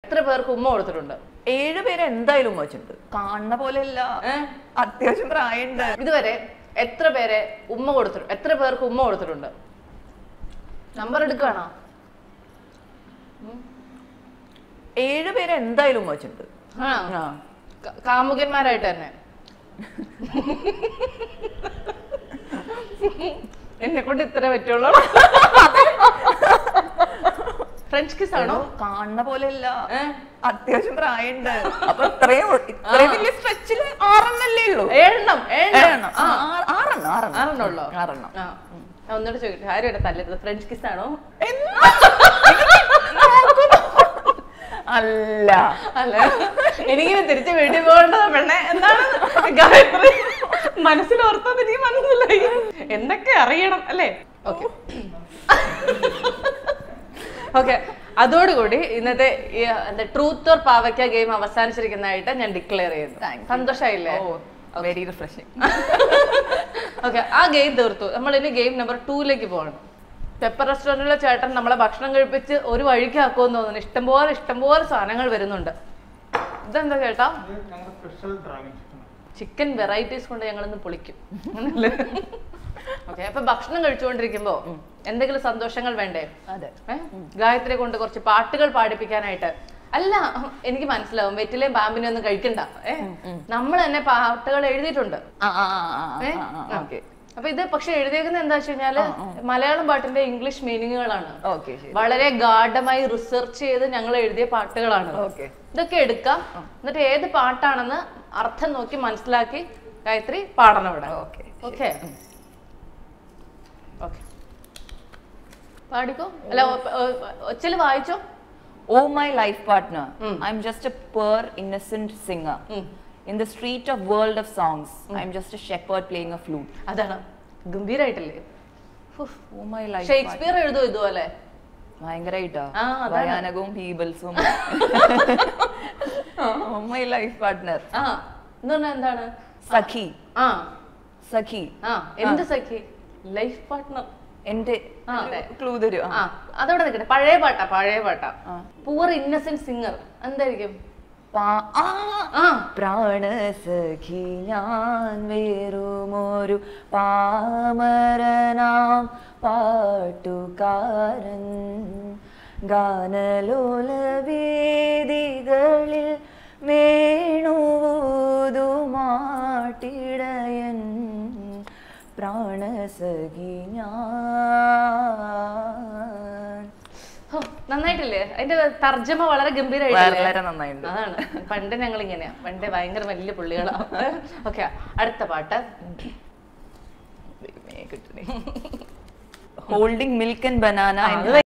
എത്ര പേർക്ക് ഉമ്മ കൊടുത്തിട്ടുണ്ട് ഏഴ് പേര് എന്തായാലും ഉമ്മ വെച്ചിട്ടുണ്ട് കാണുന്ന പോലെയല്ല ഏ? അത്യാവശ്യം പ്രായമുണ്ട് ഇതുവരെ എത്ര പേരെ ഉമ്മ കൊടുത്തിട്ടുണ്ട് എത്ര പേർക്ക് ഉമ്മ കൊടുത്തിട്ടുണ്ട് നമ്പർ എടുക്കുകയാണോ ഏഴ് പേര് എന്തായാലും ഉമ്മ വെച്ചിട്ടുണ്ട് ആ ആ. ക- കാമുകന്മാരായിട്ട് തന്നെ എന്നെ കൊണ്ട് ഇത്ര പറ്റുള്ളൂ ഫ്രഞ്ച് കിസ് ആണോ കാണുന്ന പോലെയല്ല ഏ? അത്യാവശ്യം പ്രായമുണ്ട് അപ്പൊ ഇത്രയും ഇത്രയും വലിയ സ്ട്രെച്ചില് ആറെണ്ണല്ലേ ഉള്ളൂ ഏഴെണ്ണം ഏഴെണ്ണം ഏഴെണ്ണം. ആ, ആ- ആറെണ്ണം ആറെണ്ണം ആറെണ്ണം ഉള്ളോ ആറെണ്ണം ആ ഞാൻ ഒന്നുകൂടെ ചോദിക്കട്ടെ ആരും ഇവിടെ തല്ലരുത് ഫ്രഞ്ച് കിസ് ആണോ അല്ല അല്ല എനിക്കിനി തിരിച്ച് വീട്ടിൽ പോകേണ്ടതാ പെണ്ണെ എന്താണ് ഗായത്രി മനസ്സിലോർത്തത് എനിക്ക് മനസ്സിലായി എന്തൊക്കെ അറിയണം അല്ലേ ഓക്കെ ഓക്കെ അതോടുകൂടി ഇന്നത്തെ ഈ എന്താ ട്രൂത്ത് ഓർ പാവയ്ക്ക ഗെയിം അവസാനിച്ചിരിക്കുന്നതായിട്ട് ഞാൻ ഡിക്ലെയർ ചെയ്യുന്നു Thank you. സന്തോഷമായില്ലേ വെരി റിഫ്രഷിംഗ് ഓക്കെ ആ ഗെയിം തീർത്തു നമ്മൾ ഇനി ഗെയിം നമ്പർ ടൂയിലേക്ക് പോകണം പെപ്പർ റെസ്റ്റോറൻറ്റിലെ ചേട്ടൻ നമ്മളെ ഭക്ഷണം കഴിപ്പിച്ച് ഒരു വഴിക്കാക്കുമെന്ന് തോന്നുന്നു ഇഷ്ടംപോലെ ഇഷ്ടംപോലെ സാധനങ്ങൾ വരുന്നുണ്ട് ഇതെന്താ ചേട്ടാ ഞങ്ങളുടെ special dragon chicken chicken varieties കൊണ്ട് ഞങ്ങൾ ഇന്ന് പൊളിക്കും അങ്ങനല്ലേ ഓക്കെ അപ്പൊ ഭക്ഷണം കഴിച്ചുകൊണ്ടിരിക്കുമ്പോ എന്തെങ്കിലും സന്തോഷങ്ങൾ വേണ്ടേ അതെ ഏ? ഗായത്രിയെ കൊണ്ട് കുറച്ച് പാട്ടുകൾ പാടിപ്പിക്കാനായിട്ട് അല്ല എനിക്ക് മനസ്സിലാവും വെറ്റിലെയും പാമ്പിനെ ഒന്നും കഴിക്കണ്ട ഏ നമ്മൾ തന്നെ പാട്ടുകൾ എഴുതിയിട്ടുണ്ട് ആ ആ ആ ഏ? ആ ഓക്കെ അപ്പൊ ഇത് പക്ഷെ എഴുതിയേക്കുന്നത് എന്താ വെച്ച് കഴിഞ്ഞാല് മലയാളം പാട്ടിന്റെ ഇംഗ്ലീഷ് മീനിങ്ങുകളാണ് ഓക്കെ ശരി വളരെ ഗാഢമായി റിസർച്ച് ചെയ്ത് ഞങ്ങൾ എഴുതിയ പാട്ടുകളാണ് ഓക്കെ ഇതൊക്കെ എടുക്കാം എന്നിട്ട് ഏത് പാട്ടാണെന്ന് അർത്ഥം നോക്കി മനസ്സിലാക്കി ഗായത്രി പാടണം ഇവിടെ ഓക്കെ ഓക്കെ ഓക്കെ പാടിക്കോ അല്ല ഒച്ചല് വായിച്ചോ Oh, my life partner, Mm. I'm just a poor, innocent singer. ഉം. In the street of world of songs, I'm just a shepherd playing a flute. അതാണ് ഗംഭീരായിട്ടില്ലേ ഉഫ്. Oh, my life partner. Shakespeare എഴുതുമോ ഇതുപോലെ ഭയങ്കരമായിട്ടാ ആ, അതാണ്. ഭയാനകവും പീബിൾസും ഓ മൈ ലൈഫ് പാർട്ട്ണർ ആ എന്ന് പറഞ്ഞാൽ എന്താണ് സഖി ആ സഖി ആ എന്ത് സഖി ലൈഫ് പാർട്ട്ണർ എന്റെ ആ, അതെ. ക്ലൂ തരൂ ആ അതവിടെ നിൽക്കട്ടെ പഴയ പാട്ടാ പഴയ പാട്ടാ ആ. പൂർ ഇന്നസെന്റ് സിംഗർ എന്തായിരിക്കും ആ പ്രാണസഖി ഞാൻ വേറുമൊരു പാമരനാം പാട്ടുകാരൻ ഗാനലോല വേദികളിൽ വേണുവൂതുമാട്ടിടയൻ പ്രാണസഖി ഞാൻ ഹോ, നന്നായിട്ടില്ലേ അതിന്റെ തർജ്ജമ വളരെ ഗംഭീരമായിട്ടില്ലേ വളരെ നന്നായിട്ടുണ്ട് അതാണ് പണ്ട് ഞങ്ങൾ ഇങ്ങനെയാ പണ്ട് ഭയങ്കര വലിയ പുള്ളികളാ ഓക്കെ അടുത്ത പാട്ട് ഹോൾഡിംഗ് മിൽക്ക് ആൻഡ് ബനാന ആ, അത്